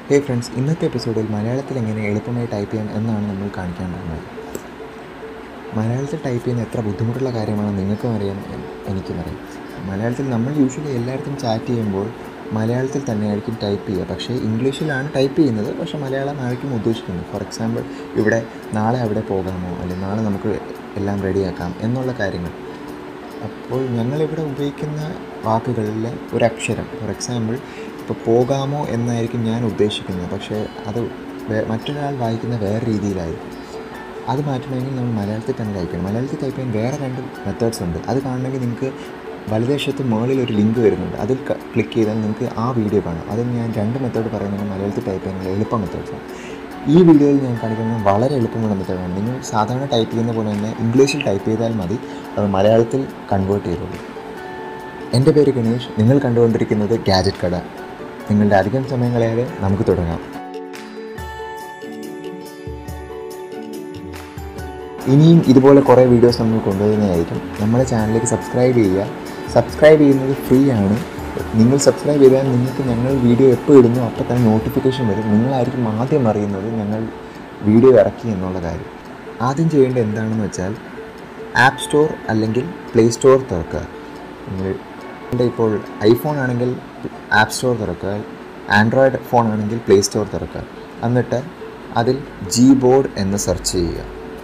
ഹേ friends ഇന്നത്തെ എപ്പിസോഡിൽ മലയാളത്തിൽ എങ്ങനെ എളുപ്പമായി ടൈപ്പ് ചെയ്യാം എന്നാണ് നമ്മൾ കാണിക്കാൻ പോകുന്നത് മലയാളത്തിൽ ടൈപ്പ് ചെയ്യുന്ന എത്ര ബുദ്ധിമുട്ടുള്ള കാര്യമാണ് നിങ്ങൾക്കും അറിയാം എ- എനിക്കും അറിയാം മലയാളത്തിൽ നമ്മൾ യൂഷ്വലി എല്ലായിടത്തും ചാറ്റ് ചെയ്യുമ്പോൾ മലയാളത്തിൽ തന്നെയായിരിക്കും ടൈപ്പ് ചെയ്യുക പക്ഷേ ഇംഗ്ലീഷിലാണ് ടൈപ്പ് ചെയ്യുന്നത് പക്ഷേ മലയാളം ആയിരിക്കും ഉദ്ദേശിക്കുന്നത് ഫോർ എക്സാമ്പിൾ ഇവിടെ നാളെ അവിടെ പോകാമോ അല്ലെങ്കിൽ നാളെ നമുക്ക് എല്ലാം റെഡിയാക്കാം എന്നുള്ള കാര്യങ്ങൾ അപ്പോൾ ഞങ്ങളിവിടെ ഉപയോഗിക്കുന്ന വാക്കുകളിൽ ഒരു അക്ഷരം ഫോർ എക്സാമ്പിൾ ഇപ്പോൾ പോകാമോ എന്നായിരിക്കും ഞാൻ ഉദ്ദേശിക്കുന്നത് പക്ഷേ അത് വേ- മറ്റൊരാൾ വായിക്കുന്ന വേറെ രീതിയിലായിരിക്കും അത് മാറ്റണമെങ്കിൽ നമ്മൾ മലയാളത്തിൽ തന്നെ ടൈപ്പ് ചെയ്യണം മലയാളത്തിൽ ടൈപ്പ് ചെയ്യാൻ വേറെ രണ്ട് മെത്തേഡ്സ് ഉണ്ട് അത് കാണണമെങ്കിൽ നിങ്ങൾക്ക് വലതുവശത്ത് മുകളിൽ ഒരു ലിങ്ക് വരുന്നുണ്ട് അതിൽ ക്ലിക്ക് ചെയ്താൽ നിങ്ങൾക്ക് ആ വീഡിയോ കാണാം അതിൽ ഞാൻ രണ്ട് മെത്തേഡ് പറയുന്നത് മലയാളത്തിൽ ടൈപ്പ് ചെയ്യാനുള്ള എളുപ്പ മെത്തേഡ്സാണ് ഈ വീഡിയോയിൽ ഞാൻ കാണിക്കുന്നത് വളരെ എളുപ്പമുള്ള മെത്തേഡാണ് നിങ്ങൾ സാധാരണ ടൈപ്പ് ചെയ്യുന്ന പോലെ തന്നെ ഇംഗ്ലീഷിൽ ടൈപ്പ് ചെയ്താൽ മതി അത് മലയാളത്തിൽ കൺവേർട്ട് ചെയ്തോളൂ എൻ്റെ പേര് ഗണേഷ് നിങ്ങൾ കണ്ടുകൊണ്ടിരിക്കുന്നത് ഗാജറ്റ് കട നിങ്ങളുടെ അധികം സമയം കളയാതെ നമുക്ക് തുടങ്ങാം ഇനിയും ഇതുപോലെ കുറേ വീഡിയോസ് നമ്മൾ കൊണ്ടുവരുന്നതായിരിക്കും നമ്മുടെ ചാനലിലേക്ക് സബ്സ്ക്രൈബ് ചെയ്യുക സബ്സ്ക്രൈബ് ചെയ്യുന്നത് ഫ്രീ ആണ് നിങ്ങൾ സബ്സ്ക്രൈബ് ചെയ്താൽ നിങ്ങൾക്ക് ഞങ്ങൾ വീഡിയോ എപ്പോൾ ഇടുന്നു അപ്പോൾ തന്നെ നോട്ടിഫിക്കേഷൻ വരും നിങ്ങളായിരിക്കും ആദ്യം അറിയുന്നത് ഞങ്ങൾ വീഡിയോ ഇറക്കി എന്നുള്ള കാര്യം ആദ്യം ചെയ്യേണ്ടത് എന്താണെന്ന് വെച്ചാൽ ആപ്പ് സ്റ്റോർ അല്ലെങ്കിൽ പ്ലേ സ്റ്റോർ തുറക്കുക നിങ്ങൾ ഇവിടെ ഇപ്പോൾ ഐഫോൺ ആണെങ്കിൽ ആപ്പ് സ്റ്റോർ തുറക്കുക ആൻഡ്രോയിഡ് ഫോൺ ആണെങ്കിൽ പ്ലേ സ്റ്റോർ തുറക്കുക എന്നിട്ട് അതിൽ ജി ബോർഡ് എന്ന് സെർച്ച് ചെയ്യുക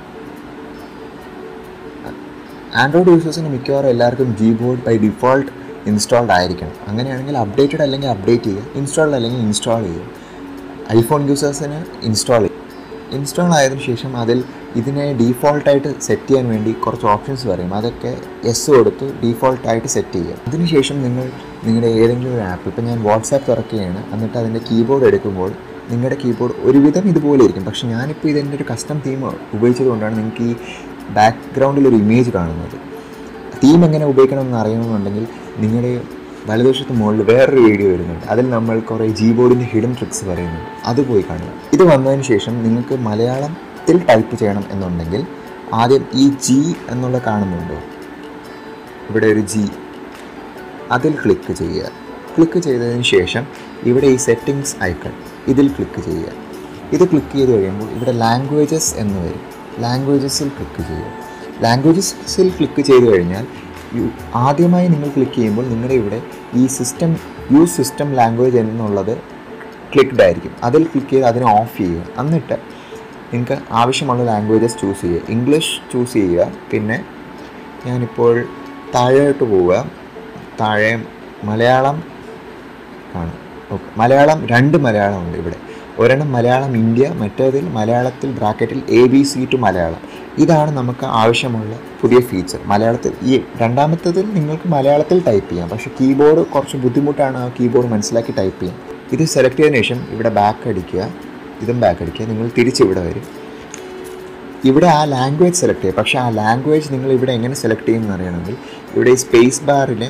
ആൻഡ്രോയിഡ് യൂസേഴ്സിന് മിക്കവാറും എല്ലാവർക്കും Gboard by default installed ആയിരിക്കണം അങ്ങനെയാണെങ്കിൽ അപ്ഡേറ്റഡ് അല്ലെങ്കിൽ അപ്ഡേറ്റ് ചെയ്യുക ഇൻസ്റ്റാൾഡ് അല്ലെങ്കിൽ ഇൻസ്റ്റാൾ ചെയ്യുക ഐഫോൺ യൂസേഴ്സിന് ഇൻസ്റ്റാൾ ചെയ്യും ഇൻസ്റ്റാൾ ആയതിനു ശേഷം അതിൽ ഇതിനെ ഡീഫോൾട്ടായിട്ട് സെറ്റ് ചെയ്യാൻ വേണ്ടി കുറച്ച് ഓപ്ഷൻസ് പറയും അതൊക്കെ എസ് കൊടുത്ത് ഡീഫോൾട്ടായിട്ട് സെറ്റ് ചെയ്യുക അതിനുശേഷം നിങ്ങൾ നിങ്ങളുടെ ഏതെങ്കിലും ഒരു ആപ്പ് ഇപ്പം ഞാൻ വാട്സാപ്പ് തുറക്കുകയാണ് എന്നിട്ട് അതിൻ്റെ കീബോർഡ് എടുക്കുമ്പോൾ നിങ്ങളുടെ കീബോർഡ് ഒരുവിധം ഇതുപോലെ ഇരിക്കും പക്ഷേ ഞാനിപ്പോൾ ഇതിൻ്റെ ഒരു കസ്റ്റം തീം ഉപയോഗിച്ചതുകൊണ്ടാണ് നിങ്ങൾക്ക് ഈ ബാക്ക്ഗ്രൗണ്ടിൽ ഒരു ഇമേജ് കാണുന്നത് തീം എങ്ങനെ ഉപയോഗിക്കണമെന്ന് അറിയണമെന്നുണ്ടെങ്കിൽ നിങ്ങളുടെ വലതുവശത്ത് മുകളിൽ വേറൊരു വീഡിയോ വരുന്നുണ്ട് അതിൽ നമ്മൾ കുറേ ജി ബോർഡിൻ്റെ ഹിഡൻ ട്രിക്സ് പറയുന്നുണ്ട് അത് പോയി കാണുക ഇത് വന്നതിന് ശേഷം നിങ്ങൾക്ക് മലയാളത്തിൽ ടൈപ്പ് ചെയ്യണം എന്നുണ്ടെങ്കിൽ ആദ്യം ഈ ജി എന്നുള്ള കാണുന്നുണ്ടോ ഇവിടെ ഒരു ജി അതിൽ ക്ലിക്ക് ചെയ്യുക ക്ലിക്ക് ചെയ്തതിന് ശേഷം ഇവിടെ ഈ സെറ്റിങ്സ് ഐക്കൺ ഇതിൽ ക്ലിക്ക് ചെയ്യുക ഇത് ക്ലിക്ക് ചെയ്ത് കഴിയുമ്പോൾ ഇവിടെ ലാംഗ്വേജസ് എന്ന് വരും ലാംഗ്വേജസിൽ ക്ലിക്ക് ചെയ്യുക ലാംഗ്വേജസിൽ ക്ലിക്ക് ചെയ്ത് കഴിഞ്ഞാൽ യു- ആദ്യമായി നിങ്ങൾ ക്ലിക്ക് ചെയ്യുമ്പോൾ നിങ്ങളുടെ ഇവിടെ ഈ സിസ്റ്റം യൂസ് സിസ്റ്റം ലാംഗ്വേജ് എന്നുള്ളത് ക്ലിക്ക്ഡ് ആയിരിക്കും അതിൽ ക്ലിക്ക് ചെയ്ത് അതിനെ ഓഫ് ചെയ്യുക എന്നിട്ട് നിങ്ങൾക്ക് ആവശ്യമുള്ള ലാംഗ്വേജസ് ചൂസ് ചെയ്യുക ഇംഗ്ലീഷ് ചൂസ് ചെയ്യുക പിന്നെ ഞാനിപ്പോൾ താഴോട്ട് പോവുക താഴെ മലയാളം കാണും ഓക്കെ മലയാളം രണ്ട് മലയാളമുണ്ട് ഇവിടെ ഒരെണ്ണം മലയാളം ഇന്ത്യ മറ്റേതിൽ മലയാളത്തിൽ ബ്രാക്കറ്റിൽ A B C to Malayalam ഇതാണ് നമുക്ക് ആവശ്യമുള്ള പുതിയ ഫീച്ചർ മലയാളത്തിൽ ഈ രണ്ടാമത്തതിൽ നിങ്ങൾക്ക് മലയാളത്തിൽ ടൈപ്പ് ചെയ്യാം പക്ഷേ കീബോർഡ് കുറച്ച് ബുദ്ധിമുട്ടാണ് ആ കീബോർഡ് മനസ്സിലാക്കി ടൈപ്പ് ചെയ്യാൻ ഇത് സെലക്ട് ചെയ്തതിനു ശേഷം ഇവിടെ ബാക്ക് അടിക്കുക ഇതും ബാക്ക് അടിക്കുക നിങ്ങൾ തിരിച്ചിവിടെ വരും ഇവിടെ ആ ലാംഗ്വേജ് സെലക്ട് ചെയ്യുക പക്ഷേ ആ ലാംഗ്വേജ് നിങ്ങൾ ഇവിടെ എങ്ങനെ സെലക്ട് ചെയ്യുമെന്ന് അറിയണമെങ്കിൽ ഇവിടെ ഈ സ്പേസ് ബാറിനെ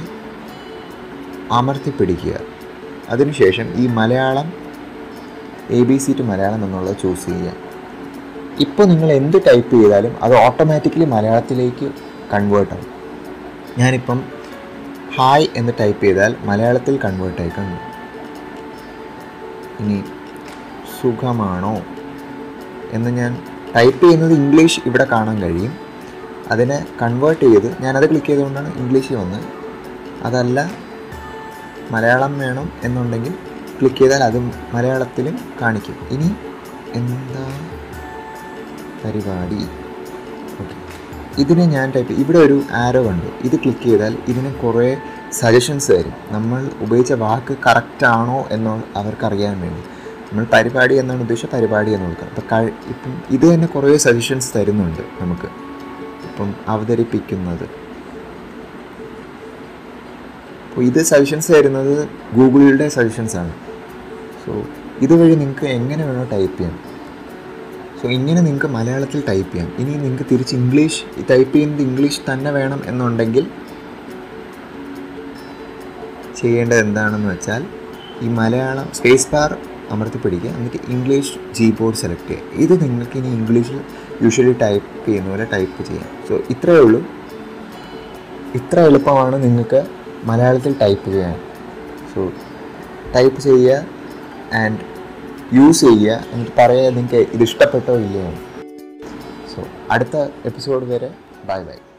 അമർത്തി പിടിക്കുക അതിനുശേഷം ഈ Malayalam A B C to Malayalam എന്നുള്ളത് ചൂസ് ചെയ്യുക ഇപ്പോൾ നിങ്ങൾ എന്ത് ടൈപ്പ് ചെയ്താലും അത് ഓട്ടോമാറ്റിക്കലി മലയാളത്തിലേക്ക് കൺവേർട്ട് ആവും ഞാനിപ്പം ഹായ് എന്ന് ടൈപ്പ് ചെയ്താൽ മലയാളത്തിൽ കൺവേർട്ട് ആയി കാണും ഇനി സുഖമാണോ എന്ന് ഞാൻ ടൈപ്പ് ചെയ്യുന്നത് ഇംഗ്ലീഷ് ഇവിടെ കാണാൻ കഴിയും അതിനെ കൺവേർട്ട് ചെയ്ത് ഞാനത് ക്ലിക്ക് ചെയ്തുകൊണ്ടാണ് ഇംഗ്ലീഷിൽ വന്നത് അതല്ല മലയാളം വേണം എന്നുണ്ടെങ്കിൽ ക്ലിക്ക് ചെയ്താൽ അത് മലയാളത്തിലും കാണിക്കും ഇനി എന്താ പരിപാടി ഓക്കെ ഇതിനെ ഞാൻ ടൈപ്പ് ഇവിടെ ഒരു ആരോ കണ്ടു ഇത് ക്ലിക്ക് ചെയ്താൽ ഇതിന് കുറേ സജഷൻസ് തരും നമ്മൾ ഉപയോഗിച്ച വാക്ക് കറക്റ്റ് ആണോ എന്ന് അവർക്കറിയാൻ വേണ്ടി നമ്മൾ പരിപാടി എന്നാണ് ഉദ്ദേശിച്ചത് പരിപാടി എന്ന് കൊടുക്കുക അപ്പോൾ കഴി ഇപ്പം ഇത് തന്നെ കുറേ സജഷൻസ് തരുന്നുണ്ട് നമുക്ക് ഇപ്പം അവതരിപ്പിക്കുന്നത് അപ്പോൾ ഇത് സജഷൻസ് തരുന്നത് ഗൂഗിളിൻ്റെ സജഷൻസ് ആണ് സോ ഇതുവഴി നിങ്ങൾക്ക് എങ്ങനെ വേണോ ടൈപ്പ് ചെയ്യാം സോ ഇങ്ങനെ നിങ്ങൾക്ക് മലയാളത്തിൽ ടൈപ്പ് ചെയ്യാം ഇനി നിങ്ങൾക്ക് തിരിച്ച് ഇംഗ്ലീഷ് ടൈപ്പ് ചെയ്യുന്നത് ഇംഗ്ലീഷ് തന്നെ വേണം എന്നുണ്ടെങ്കിൽ ചെയ്യേണ്ടത് എന്താണെന്ന് വെച്ചാൽ ഈ മലയാളം സ്പേസ് ബാർ അമർത്തി പിടിക്കുക എന്നിട്ട് ഇംഗ്ലീഷ് ജി ബോർഡ് സെലക്ട് ചെയ്യുക ഇത് നിങ്ങൾക്ക് ഇനി ഇംഗ്ലീഷിൽ യൂഷ്വലി ടൈപ്പ് ചെയ്യുന്ന പോലെ ടൈപ്പ് ചെയ്യാം സോ ഇത്രയേ ഉള്ളൂ ഇത്ര എളുപ്പമാണ് നിങ്ങൾക്ക് മലയാളത്തിൽ ടൈപ്പ് ചെയ്യാൻ സോ ടൈപ്പ് ചെയ്യുക ആൻഡ് യൂസ് ചെയ്യുക എന്നിട്ട് പറയുക നിങ്ങൾക്ക് ഇത് ഇഷ്ടപ്പെട്ടോ ഇല്ലയോ സോ അടുത്ത എപ്പിസോഡ് വരെ ബൈ ബൈ